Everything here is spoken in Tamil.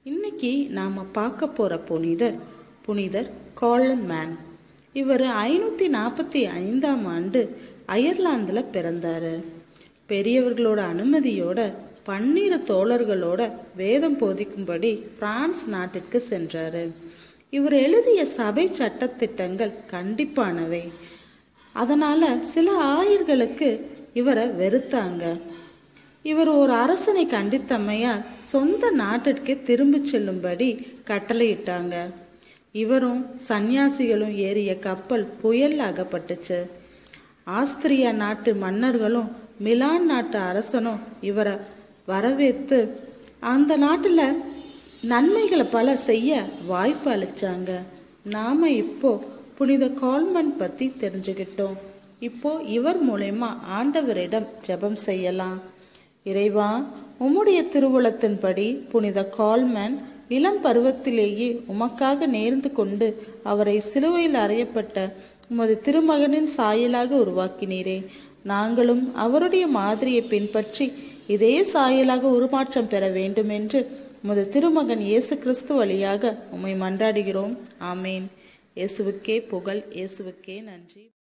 இன்னைக்கு நாம் பார்க்க போகிற புனிதர் புனிதர் கால்மேன் இவர் ஐநூற்றி நாற்பத்தி ஐந்தாம் ஆண்டு அயர்லாந்தில் பிறந்தார் பெரியவர்களோட அனுமதியோட பன்னிரு தோழர்களோட வேதம் போதிக்கும்படி பிரான்ஸ் நாட்டிற்கு சென்றார் இவர் எழுதிய சபை சட்டத்திட்டங்கள் கண்டிப்பானவை அதனால் சில ஆயர்களுக்கு இவரை வெறுத்தாங்க இவர் ஒரு அரசனை கண்டித்தமையால் சொந்த நாட்டிற்கே திரும்பிச் செல்லும்படி கட்டளையிட்டாங்க இவரும் சந்நியாசிகளும் ஏறிய கப்பல் புயல் அகப்பட்டுச்சு ஆஸ்திரியா நாட்டு மன்னர்களும் மிலான் நாட்டு அரசனும் இவரை வரவேற்று அந்த நாட்டில் நன்மைகளை பல செய்ய வாய்ப்பு அளிச்சாங்க நாம இப்போ புனித கால்மன் பற்றி தெரிஞ்சுக்கிட்டோம் இப்போ இவர் மூலயமா ஆண்டவரிடம் ஜெபம் செய்யலாம் இறைவா உம்முடைய திருவுளத்தின்படி புனித கால்மேன் இளம் பருவத்திலேயே உமக்காக நேர்ந்து கொண்டு அவரை சிலுவையில் அறையப்பட்ட உமது திருமகனின் சாயலாக உருவாக்கினீரே நாங்களும் அவருடைய மாதிரியை பின்பற்றி இதே சாயலாக உருமாற்றம் பெற வேண்டும் என்று உமது திருமகன் இயேசு கிறிஸ்து வழியாக உம்மை மன்றாடுகிறோம் ஆமேன் இயேசுவுக்கே புகழ் இயேசுவுக்கே நன்றி